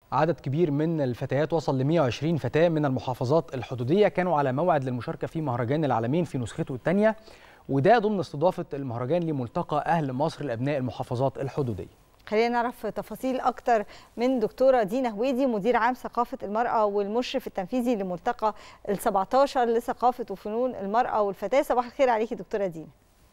عدد كبير من الفتيات وصل ل 120 فتاة من المحافظات الحدودية كانوا على موعد للمشاركة في مهرجان العالمين في نسخته الثانية وده ضمن استضافة المهرجان لملتقى أهل مصر لأبناء المحافظات الحدودية خلينا نعرف تفاصيل أكتر من دكتورة دينا هويدي مدير عام ثقافة المرأة والمشرف التنفيذي لملتقى ال 17 لثقافة وفنون المرأة والفتاة صباح الخير عليكي دكتورة دينا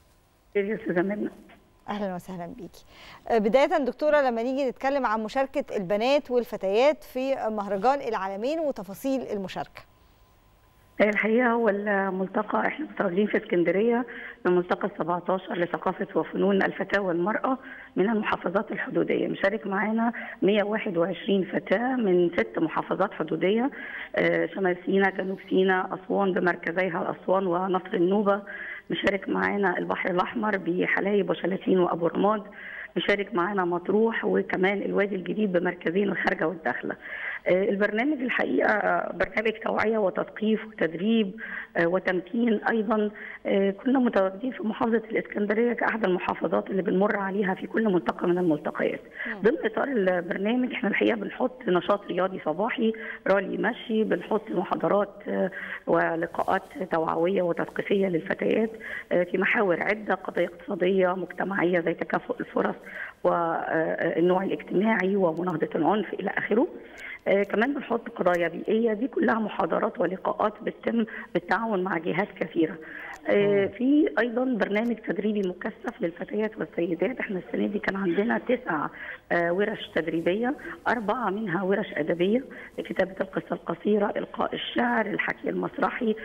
يا استاذه منى اهلا وسهلا بيكي بدايه دكتوره لما نيجي نتكلم عن مشاركه البنات والفتيات في مهرجان العالمين وتفاصيل المشاركه الحقيقه هو الملتقى احنا متواجدين في اسكندريه الملتقى ال 17 لثقافه وفنون الفتاه والمراه من المحافظات الحدوديه مشارك معانا 121 فتاه من ست محافظات حدوديه شمال سيناء جنوب سيناء اسوان بمركزيها اسوان ونصر النوبه مشارك معانا البحر الاحمر بحلايب وشلاتين وابو رماد مشارك معانا مطروح وكمان الوادي الجديد بمركزين الخارجه والداخله. البرنامج الحقيقه برنامج توعيه وتثقيف وتدريب وتمكين ايضا كنا متواجدين في محافظه الاسكندريه كاحد المحافظات اللي بنمر عليها في كل ملتقى من الملتقيات. ضمن اطار البرنامج احنا الحقيقه بنحط نشاط رياضي صباحي، رالي مشي، بنحط محاضرات ولقاءات توعويه وتثقيفيه للفتيات في محاور عده قضايا اقتصاديه مجتمعيه زي تكافؤ الفرص والنوع الاجتماعي ومناهضه العنف الى اخره. آه كمان بنحط قضايا بيئيه دي كلها محاضرات ولقاءات بتتم بالتعاون مع جهات كثيره. آه في ايضا برنامج تدريبي مكثف للفتيات والسيدات احنا السنه دي كان عندنا تسع آه ورش تدريبيه اربعه منها ورش ادبيه لكتابه القصه القصيره القاء الشعر الحكي المسرحي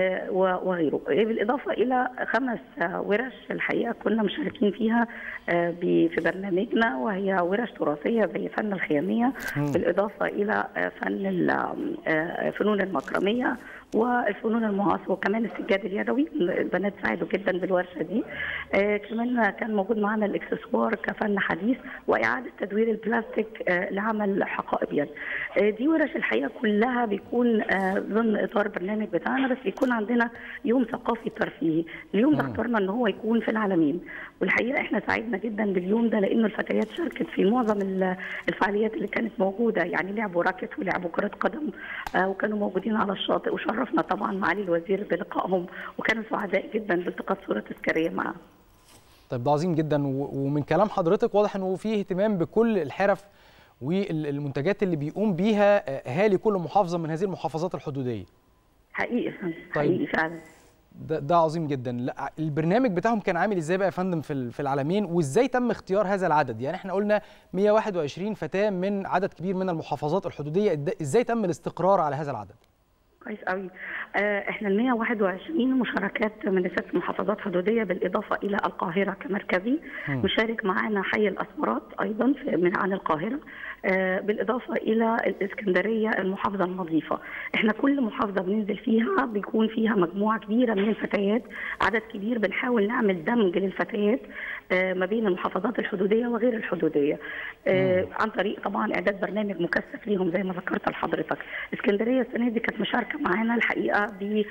وغيره بالاضافه الى خمس ورش الحقيقه كنا مشاركين فيها في برنامجنا وهي ورش تراثيه زي فن الخياميه بالاضافه الى فن الفنون المكرميه والفنون المعاصره وكمان السجاد اليدوي البنات ساعدوا جدا بالورشه دي آه كمان كان موجود معنا الاكسسوار كفن حديث واعاده تدوير البلاستيك آه لعمل حقائب يد آه دي ورش الحقيقه كلها بيكون آه ضمن اطار البرنامج بتاعنا بس بيكون عندنا يوم ثقافي ترفيهي اليوم ده اخترنا ان هو يكون في العالمين والحقيقه احنا سعدنا جدا باليوم ده لانه الفتيات شاركت في معظم الفعاليات اللي كانت موجوده يعني لعبوا راكت ولعبوا كره قدم آه وكانوا موجودين على الشاطئ وشرفنا طبعا معالي الوزير بلقائهم وكانوا سعداء جدا بالتقاط صوره تذكاريه معاهم. طيب ده عظيم جدا ومن كلام حضرتك واضح انه في اهتمام بكل الحرف والمنتجات اللي بيقوم بيها اهالي كل محافظه من هذه المحافظات الحدوديه. حقيقي حقيقي فعلا. ده, ده عظيم جدا لا البرنامج بتاعهم كان عامل ازاي بقى يا فندم في في العالمين وازاي تم اختيار هذا العدد يعني احنا قلنا 121 فتاه من عدد كبير من المحافظات الحدوديه ازاي تم الاستقرار على هذا العدد كويس قوي آه احنا ال 121 مشاركات من ست محافظات حدوديه بالاضافه الى القاهره كمركزي م. مشارك معانا حي الاسمرات ايضا من عن القاهره آه بالاضافه الى الاسكندريه المحافظه النظيفه احنا كل محافظه بننزل فيها بيكون فيها مجموعه كبيره من الفتيات عدد كبير بنحاول نعمل دمج للفتيات آه ما بين المحافظات الحدوديه وغير الحدوديه عن طريق طبعا اعداد برنامج مكثف ليهم زي ما ذكرت لحضرتك اسكندريه السنه دي كانت مشاركه معانا الحقيقه ب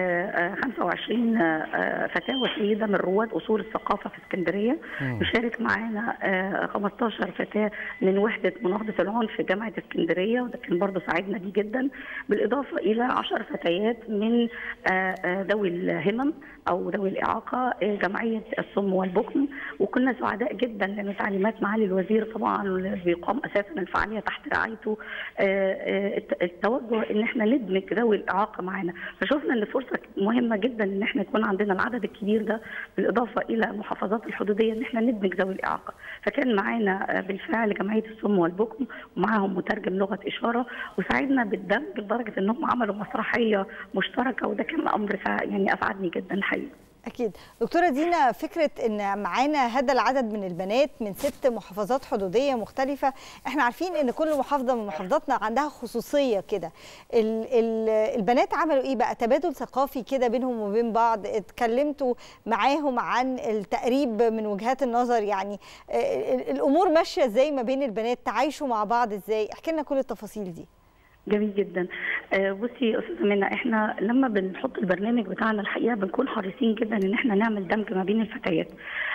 25 فتاه وسيده من رواد اصول الثقافه في اسكندريه مشارك معانا 15 فتاه من وحده مناهضه العنف في جامعه اسكندريه وده كان برضه ساعدنا بيه جدا بالاضافه الى 10 فتيات من ذوي الهمم او ذوي الاعاقه جمعيه الصم والبكم وكنا سعداء جدا لان تعليمات معالي الوزير طبعا بيقام اساسا الفعاليه تحت رعايته التوجه ان احنا ندمج ذوي الاعاقه معانا فشفنا ان فرصه مهمه جدا ان احنا يكون عندنا العدد الكبير ده بالاضافه الى المحافظات الحدوديه ان احنا ندمج ذوي الاعاقه فكان معانا بالفعل جمعيه الصم والبكم ومعاهم مترجم لغه اشاره وساعدنا بالدمج لدرجه انهم عملوا مسرحيه مشتركه وده كان امر يعني اسعدني جدا الحقيقه أكيد دكتورة دينا فكرة أن معانا هذا العدد من البنات من ست محافظات حدودية مختلفة احنا عارفين أن كل محافظة من محافظاتنا عندها خصوصية كده ال ال البنات عملوا إيه بقى تبادل ثقافي كده بينهم وبين بعض اتكلمتوا معاهم عن التقريب من وجهات النظر يعني الأمور ماشية إزاي ما بين البنات تعايشوا مع بعض إزاي احكي لنا كل التفاصيل دي جميل جدا بصي يا استاذه منى احنا لما بنحط البرنامج بتاعنا الحقيقه بنكون حريصين جدا ان احنا نعمل دمج ما بين الفتيات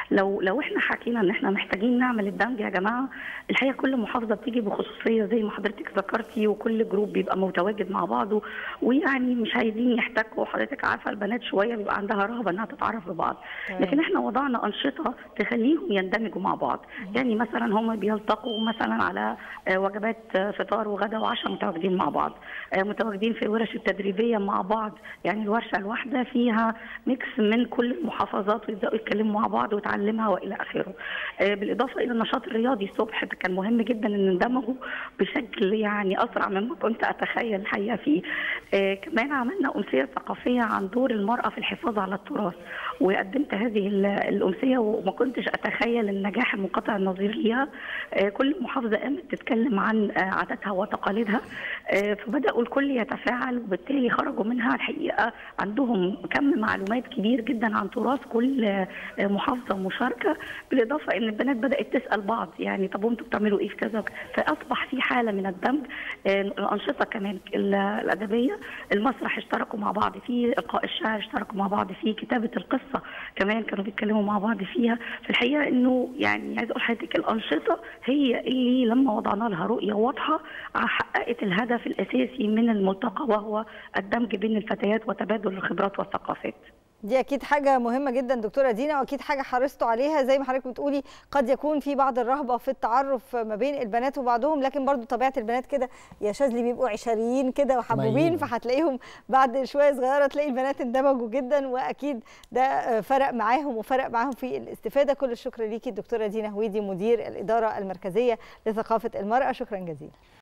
لو لو احنا حكينا ان احنا محتاجين نعمل الدمج يا جماعه الحقيقه كل محافظه بتيجي بخصوصيه زي ما حضرتك ذكرتي وكل جروب بيبقى متواجد مع بعضه ويعني مش عايزين يحتكوا حضرتك عارفه البنات شويه بيبقى عندها رهبه انها تتعرف ببعض لكن احنا وضعنا انشطه تخليهم يندمجوا مع بعض يعني مثلا هم بيلتقوا مثلا على وجبات فطار وغدا وعشاء متواجدين مع بعض متواجدين في ورش التدريبيه مع بعض يعني الورشه الواحده فيها ميكس من كل المحافظات ويبداوا يتكلموا مع بعض وتعلمها والى اخره بالاضافه الى النشاط الرياضي الصبح كان مهم جدا ان ندمجوا بشكل يعني اسرع مما كنت اتخيل الحقيقه فيه كمان عملنا امسيه ثقافيه عن دور المراه في الحفاظ على التراث وقدمت هذه الامسيه وما كنتش اتخيل النجاح المنقطع النظير ليها كل محافظه قامت تتكلم عن عاداتها وتقاليدها فبداوا الكل يتفاعل وبالتالي خرجوا منها الحقيقه عندهم كم معلومات كبير جدا عن تراث كل محافظه مشاركه بالاضافه ان البنات بدات تسال بعض يعني طب انتوا بتعملوا ايه في كذا فاصبح في حاله من الدمج الانشطه كمان الادبيه المسرح اشتركوا مع بعض فيه القاء الشعر اشتركوا مع بعض فيه كتابه القصه كمان كانوا بيتكلموا مع بعض فيها في الحقيقه انه يعني عايز اقول لحضرتك الانشطه هي اللي لما وضعنا لها رؤيه واضحه حققت الهدف الاساسي من الملتقى وهو الدمج بين الفتيات وتبادل الخبرات والثقافات دي اكيد حاجه مهمه جدا دكتوره دينا واكيد حاجه حرصتوا عليها زي ما حضرتك بتقولي قد يكون في بعض الرهبه في التعرف ما بين البنات وبعضهم لكن برضو طبيعه البنات كده يا شاذلي بيبقوا عشريين كده وحبوبين فهتلاقيهم بعد شويه صغيره تلاقي البنات اندمجوا جدا واكيد ده فرق معاهم وفرق معاهم في الاستفاده كل الشكر ليكي الدكتوره دينا هويدي مدير الاداره المركزيه لثقافه المراه شكرا جزيلا